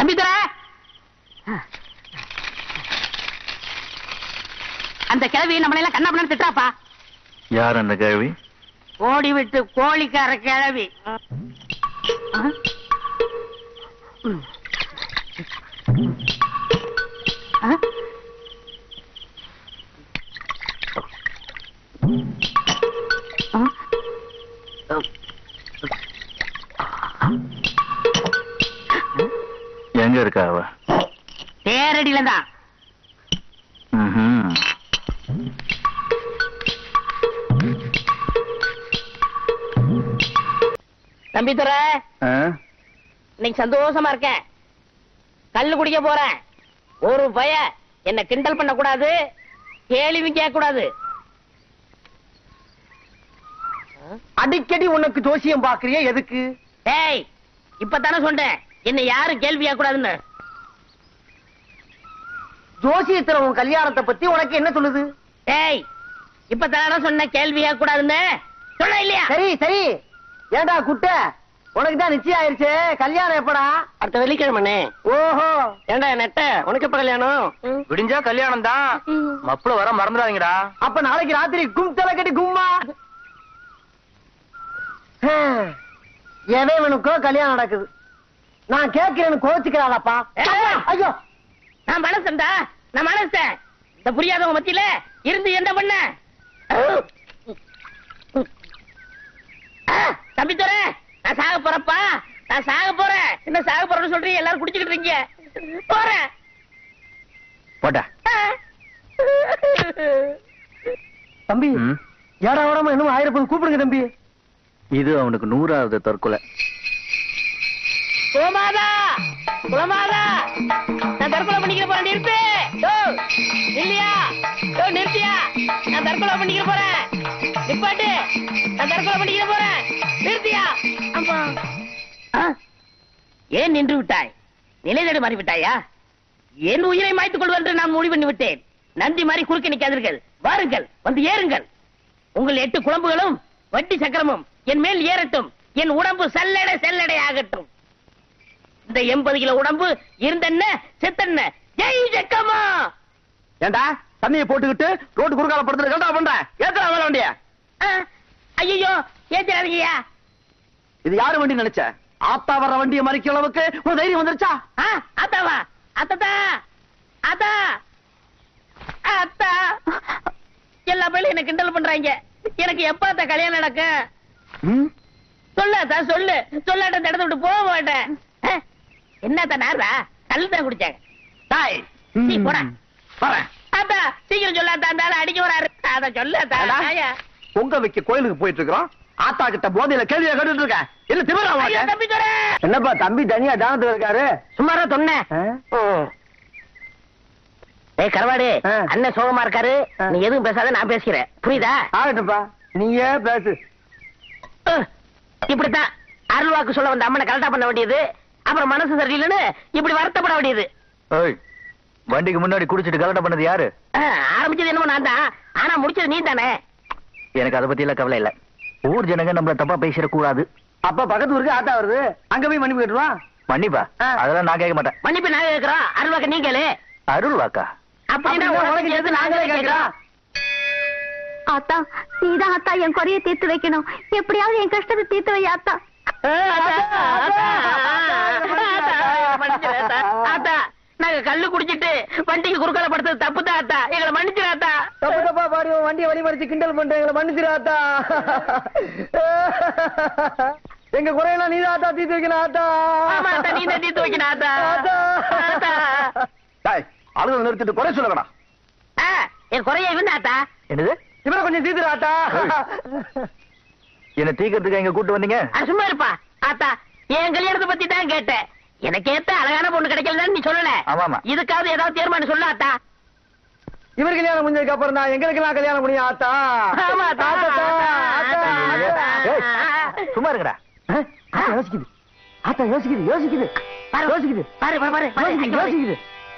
தம்பி தர அந்த கிழவி நம்மளை எல்லாம் கண்ணா பண்ணு திட்டாப்பா யார் அந்த கேள்வி ஓடி விட்டு கோழிக்கார கிழவி ஆ? ம். ஆ? ஆ? எங்க இருக்கா அவ தேரடியில தான் ம்ஹும். தம்பி துறை ஆ? இன்னைக்கு சந்தோஷமா இருக்கேன் கல்லு குடிக்க போறேன் ஒரு பய என்ன கிண்டல் பண்ண கூடாது கேள்வி கேட்க கூடாது அடிக்கடி உனக்கு ஜோசியம் பாக்குறிய எதுக்கு டேய் இப்பதானே சொன்னேன் என்ன யாரும் கேள்வி கேட்க கூடாதுன்னு ஜோசியத்துல உன் கல்யாணத்தை பத்தி உனக்கு என்ன சொல்லுது டேய் இப்பதானே சொன்ன கேள்வி கேட்க கூடாதுன்னு சொல்ல இல்லையா சரி சரி ஏண்டா குட்ட உனக்கு தான் நிச்சயம் ஆயிருச்சு கல்யாணம் எப்படா அடுத்த வெள்ளிக்கிழமை ஓஹோ ஏண்டா நெட்ட உனக்கு எப்ப கல்யாணம் விடிஞ்சா கல்யாணம் தான் மப்புள வர மறந்துடாதீங்கடா அப்ப நாளைக்கு ராத்திரி கும் தலை கட்டி கும்மா ஹம், எவனுக்கோ கல்யாணம் நடக்குது நான் கேட்கிறேன்னு கோச்சுக்கிறாளப்பா ஏய்! ஐயோ நான் மனசன்டா நான் மனசன் இந்த புரியாதவங்க மத்தியில இருந்து என்ன பண்ண ஆ, தம்பி துரை நான் சாக போறப்பா நான் சாக போறேன் என்ன சாக போறேன்னு சொல்றீங்க எல்லாரும் குடிச்சுக்கிட்டு இருக்கீங்க போறேன் போட்டா ஆ. தம்பி ம். ஏடா உடம்பு இன்னும் ஆயிரம் கூப்பிடுங்க தம்பி இது அவனுக்கு நூறாவது தற்கொலை கோமாதா குலமாதா நான் தற்கொலை பண்ணிக்கிற போறேன் நிறுத்து யோ, இல்லையா யோ, நிறுத்தியா நான் தற்கொலை பண்ணிக்கிற போறேன் நிப்பாட்டு நான் தற்கொலை பண்ணிக்கிற போறேன் நிறுத்தியா அம்மா ஆ? ஏன் நின்று விட்டாய் நிலை தடு மாறி விட்டாயா என் உயிரை மாய்த்துக் கொள்வது என்று நான் முடிவு பண்ணி விட்டேன் நந்தி மாதிரி குறுக்க நிற்காதீர்கள் வாருங்கள் வந்து ஏறுங்கள் உங்கள் எட்டு குழம்புகளும் வட்டி சக்கரமும் என் மேல் ஏறட்டும் என் உடம்பு சல்லடை செல்லடை ஆகட்டும் இந்த எண்பது கிலோ உடம்பு இருந்தென்ன செத்தென்ன ஜெய் ஜக்கமா ஏண்டா தண்ணியை போட்டுக்கிட்டு ரோட்டு குறுக்கால படுத்துட்டு கண்டா பண்ற ஏத்தா வேலை வண்டிய ஐயோ ஏத்திராதீங்கய்யா இது யாரு வண்டி நினைச்ச ஆத்தா வர்ற வண்டியை மறிக்க அளவுக்கு ஒரு தைரியம் வந்துருச்சா ஆ, அத்தாவா அத்ததா அத்தா அத்தா எல்லா பேரும் என்ன கிண்டல் பண்றாங்க எனக்கு எப்ப அத்தா கல்யாணம் நடக்கும் சொல்லு அத்தா சொல்லு சொல்லாட்ட இந்த இடத்த விட்டு போக மாட்டேன் ஆ, என்னத்தா நாரா கல்லு தான் குடிச்சாங்க தாய் நீ போடா வரேன் அத்தா சீக்கிரம் சொல்லாத்தா அந்த ஆளு அடிக்க வராரு அத சொல்லு அத்தா அடா. ஆயா. பொங்க வைக்க கோயிலுக்கு போயிட்டு இருக்கிறோம் ஆத்தா கிட்ட போதையில கேள்வியா கேட்டுட்டு இருக்க என்ன திமிரா ஐயோ, உனக்கு? தம்பி துரை. என்னப்பா தம்பி தனியா தானத்துல இருக்காரு சும்மாரா சொன்னேன் ஏய் கரவாடு ஆ. அண்ணன் சோகமா இருக்காரு ஆ. நீ எதுவும் பேசாத நான் பேசிக்கிறேன் புரியுதா ஆகட்டும்ப்பா நீயே பேசு அஹ், இப்படித்தான் அருள் வாக்கு சொல்ல வந்த அம்மனை கரெக்டா பண்ண வேண்டியது அப்புறம் மனசு சரியில்லைன்னு இப்படி வருத்தப்பட வேண்டியது ஏய் வண்டிக்கு முன்னாடி குடிச்சிட்டு கலட்ட பண்ணது யாரு அஹ், ஆரம்பிச்சது என்னமோ நான் தான் ஆனா முடிச்சது நீ தானே எனக்கு அதை பத்தி எல்லாம் கவலை இல்ல ஊர் ஜனங்க நம்மள தப்பா பேசிட கூடாது அப்ப பக்கத்து ஊருக்கு ஆத்தா வருது அங்க போய் மணி போயிட்டுருவான் மன்னிப்பா ஆ. அதெல்லாம் நான் கேட்க மாட்டேன் மன்னிப்பு நாங்க கேட்கிறோம் அருள் வாக்கு நீ கேளு அருள் வாக்கா அப்படின்னா உனக்கு எது நாங்களே கேட்கிறோம் ஆத்தா நீதான் ஆத்தா என் குறைய தீர்த்து வைக்கணும் எப்படியாவது என் கஷ்டத்தை தீர்த்து வை ஆத்தா அஹ், ஆத்தா, ஆத்தா, ஆத்தா, மன்னிச்சிரு, ஆத்தா. ஆத்தா, நாங்க கல்லு குடிச்சிட்டு வண்டிக்கு குறுக்கால படுத்தது தப்பு தான் ஆத்தா எங்களை மன்னிச்சிரு ஆத்தா தப்பு தப்பா பாடி உன் வண்டியை வழி மறிச்சு கிண்டல் பண்ற எங்களை மன்னிச்சிரு ஆத்தா எங்க குறையெல்லாம் நீதான் ஆத்தா தீர்த்து வைக்கணும் ஆத்தா ஆமா, ஆத்தா, நீ தான் தீர்த்து வைக்கணும், ஆத்தா. ஆத்தா. டேய், அழுகை நிறுத்திட்டு குறை சொல்லக்கடா ஆ, என் குறைய இவன் ஆத்தா என்னது இவரை கொஞ்சம் தீர்த்துரு ஆத்தா என்ன தீக்கிறதுக்கு எங்க கூட்டு வந்தீங்க அது சும்மா இருப்பா ஆத்தா என் கல்யாணத்தை பத்தி தான் கேட்டேன் எனக்கு ஏத்த அழகான பொண்ணு கிடைக்கலன்னு நீ சொல்லல ஆமாமா. இதுக்காவது ஏதாவது தீர்மானம் சொல்லு ஆத்தா இவர் கல்யாணம் முடிஞ்சதுக்கு அப்புறம் தான் எங்களுக்கெல்லாம் கல்யாணம் முடியும் ஆத்தா ஆமா, ஆத்தா. ஆத்தா, ஆத்தா, ஆத்தா. ஏய், சும்மா இருக்கடா ஆ, ஆத்தா யோசிக்குது ஆத்தா யோசிக்குது யோசிக்குது பாரு, யோசிக்குது பாரு பாரு பாரு பாரு, யோசிக்குது அங்க பாரு. யோசிக்குது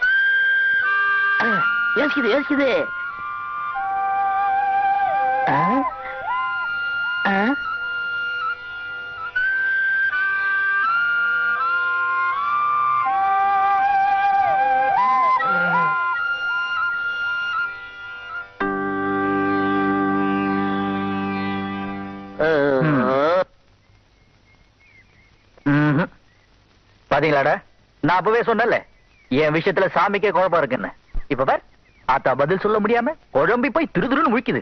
ஆ, யோசிக்குது யோசிக்குது ஆ? ஆ? பாத்தீங்களாடா நான் அப்பவே சொன்னல என் விஷயத்துல சாமிக்கே குழப்பம் இருக்குன்னு இப்ப பார் ஆத்தா பதில் சொல்ல முடியாம குழம்பி போய் திரு திருன்னு முழிக்குது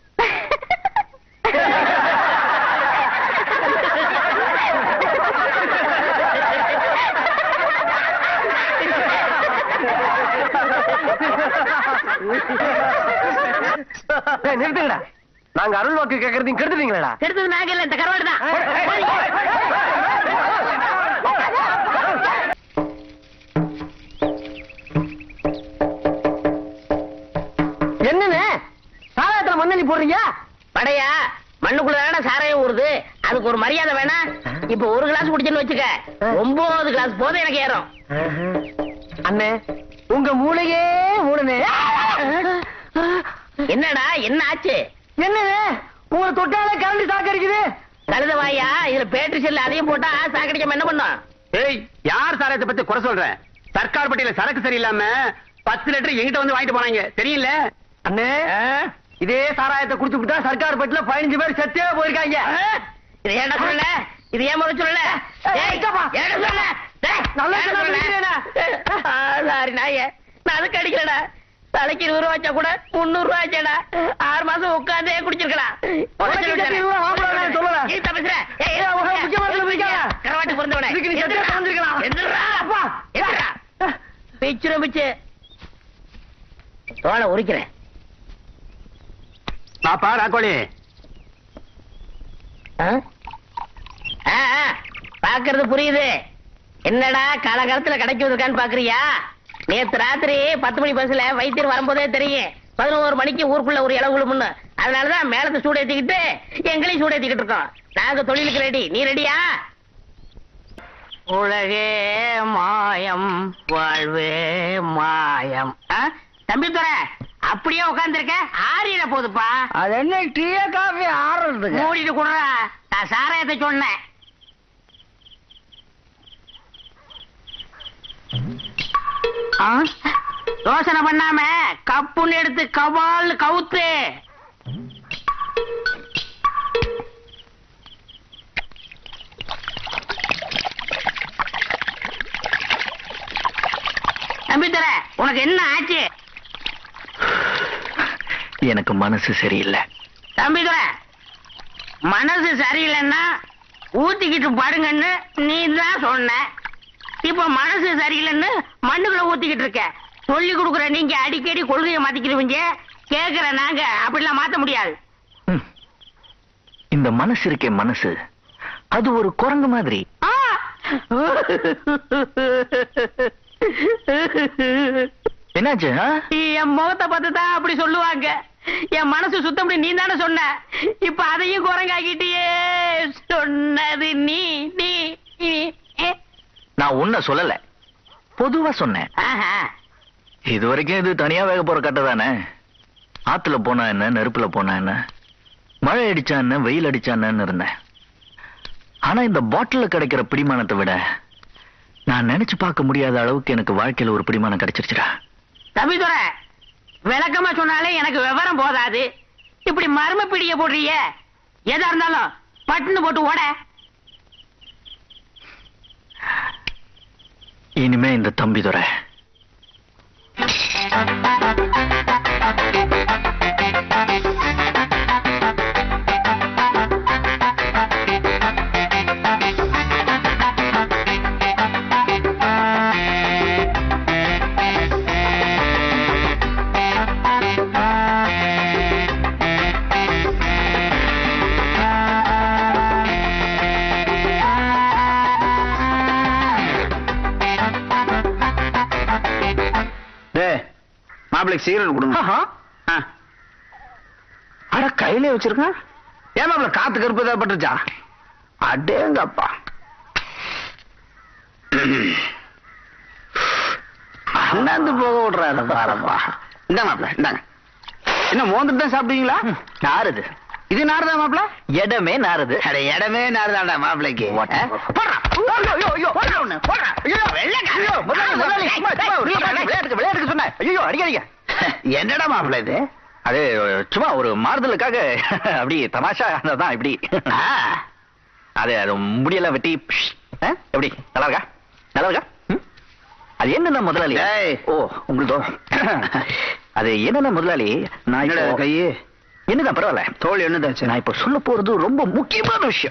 ஏய், நிறுத்துங்கடா நாங்க அருள் வாக்கு கேட்கறதையும் கெடுத்துட்டீங்களா கெடுத்தது நாங்க இல்ல இந்த கருவாடு தான் என்னன்னு சாராயத்துல மண்ணெண்ணி போடுறீங்க படையா மண்ணுக்குள்ள தானே சாராயம் ஊறுது அதுக்கு ஒரு மரியாதை வேணா இப்ப ஒரு கிளாஸ் குடிச்சேன்னு வச்சுக்க ஒன்பது கிளாஸ் போதும் எனக்கு ஏறும் அண்ணே உங்க மூளையே மூணுனே என்னடா என்ன ஆச்சு என்னது உங்களை தொட்டாலே கரண்டி சாக்கடிக்குது கழுத வாயா இதுல பேட்டரி செல்லு அதையும் போட்டா சாக்கடிக்காம என்ன பண்ணும் ஏய் யார் சாராயத்தை பத்தி குறை சொல்ற சர்க்கார் பட்டியல சரக்கு சரியில்லாம பத்து லிட்டர் எங்கிட்ட வந்து வாங்கிட்டு போனாங்க தெரியல அண்ணே இதே சாராயத்தை குடிச்சு தான் சர்க்கார் பட்டில பதினஞ்சு பேர் செத்தே போயிருக்காங்க இது ஏன்டா சொல்லல இது ஏன் முறை சொல்லல ஏய், ஏய், இங்கப்பா. ஏன்டா சொல்லல டேய், நல்லா ஏன்டா சொன்னா சொல்லல? புரியுதுடா. ஆ, சாரி நாயே நான் அதுக்கு அடிக்கலடா தலைக்கு இருபது ரூபா வச்சா கூட முந்நூறு ரூபா ஆச்சேடா ஆறு மாசம் உட்காந்தே குடிச்சிருக்கலாம் உனக்கு இந்த இருபது ரூபா வாங்கக்கூடாது, நான் சொல்லல. நீ தப்பிச்சுற. ஏய், ஏய், உனக்கு ஏய், முக்கியமானது ஏய், பிடிக்காத. கரவாட்டு பிறந்தவனே. இதுக்கு நீ சத்தியம் எந்திரா. தந்திருக்கலாம். எந்திரா. அப்பா. எந்திரா. பிச்சுரும் பிச்சு தோலை உரிக்கிறேன் பாப்பா ராக்கோழி ஆ? ஆ, ஆ, பாக்குறது புரியுது என்னடா காலகாலத்துல கடைக்கு வந்திருக்கான்னு பாக்குறியா நேத்து ராத்திரி பத்து மணி பஸ்ல வைத்தியர் வரும்போதே தெரியும் பதினோரு மணிக்கு ஊருக்குள்ள ஒரு இளவு விழுமுன்னு அதனாலதான் மேலத்தை சூடு ஏத்திக்கிட்டு எங்களையும் சூடு ஏத்திக்கிட்டு இருக்கோம் நாங்க தொழிலுக்கு ரெடி நீ ரெடியா உலகே மாயம் வாழ்வே மாயம் ஆ? தம்பி துறை அப்படியே உட்கார்ந்திருக்க ஆறிட போகுதுப்பா அது என்ன டீயா காஃபி ஆடுறதுக்கு மூடிட்டு குடுறா நான் சாராயத்தை சொன்னேன் ஆ? யோசனை பண்ணாம கப்புன்னு எடுத்து கவால் கவுத்து நம்பித்தர உனக்கு என்ன ஆச்சு எனக்கு மனசு சரியில்லை தம்பிதுரை மனசு சரியில்லைன்னா ஊத்திக்கிட்டு படுங்கன்னு நீ தான் சொன்ன இப்ப மனசு சரியில்லைன்னு மண்ணுக்குள்ள ஊத்திக்கிட்டு இருக்க சொல்லி கொடுக்குற நீங்க அடிக்கடி கொள்கையை மாத்திக்கிடுவீங்க கேக்குற நாங்க அப்படிலாம் மாத்த முடியாது ம். இந்த மனசு இருக்கே மனசு அது ஒரு குரங்கு மாதிரி ஆ! என்னாச்சு ஆ? என் முகத்தை பார்த்து தான் அப்படி சொல்லுவாங்க என் மனசு சுத்தப்படி நீ தானே சொன்ன இப்ப அதையும் குரங்காக்கிட்டியே சொன்னது நீ நீ நீ ஏ? நான் உன்ன சொல்லல பொதுவா சொன்னேன் ஆஹா. இது வரைக்கும் இது தனியா வேக போற கட்டை தானே ஆத்துல போனா என்ன நெருப்புல போனா என்ன மழை அடிச்சா என்ன வெயில் அடிச்சா என்னன்னு இருந்தேன் ஆனா இந்த பாட்டில்ல கிடைக்கிற பிடிமானத்தை விட நான் நினைச்சு பார்க்க முடியாத அளவுக்கு எனக்கு வாழ்க்கையில ஒரு பிடிமானம் கிடைச்சிருச்சுடா தம்பிதுரை விளக்கமா சொன்னாலே எனக்கு விவரம் போதாது இப்படி மர்ம பிடிய போடுறிய எதா இருந்தாலும் பட்டுன்னு போட்டு ஓட இனிமே இந்த தம்பி துறை டேய் மாப்பிளைக்கு சிகரெட் கொடுங்க ஆ. அட கையிலே வச்சிருக்கான் ஏன் மாப்பிள காத்து கருப்பு ஏதாவது பட்டுருச்சா அடேங்கப்பா அண்ணாந்து போக விடுறாரு பாரப்பா இந்தா மாப்பிள இந்தாங்க என்ன மோந்துட்டு தான் சாப்பிடுவீங்களா நாருது இது நார்தான் மாப்பிள இடமே நாருது அட இடமே நார்தான்டா மாப்பிளைக்கு What? ஆ? போடுறா. ஐயோ, ஐயோ, ஐயோ, போடுறா ஒண்ணு, போடுறா. ஐயோ, ஐயோ, முதலாளி, முதலாளி, சும்மா, சும்மா, ஒரு விளையாட்டு, விளையாட்டுக்கு, விளையாட்டுக்கு சொன்னேன். ஐயோ, அடிக்காதீங்க. என்னடா மாப்பிள இது அது சும்மா ஒரு மாறுதலுக்காக அப்படி தமாஷா தான் இப்படி ஆ. அது அது முடியெல்லாம் வெட்டி ப்ஷ். ஆ? எப்படி நல்லா இருக்கா நல்லா இருக்கா ம்? அது என்னன்னா முதலாளி ஏய். ஓ உங்களுதோ அது என்னன்னா முதலாளி நான் என்னடா இப்போ- கையே என்னதான் பரவாயில்ல தோல் என்னதாச்சு நான் இப்ப சொல்ல போறது ரொம்ப முக்கியமான விஷயம்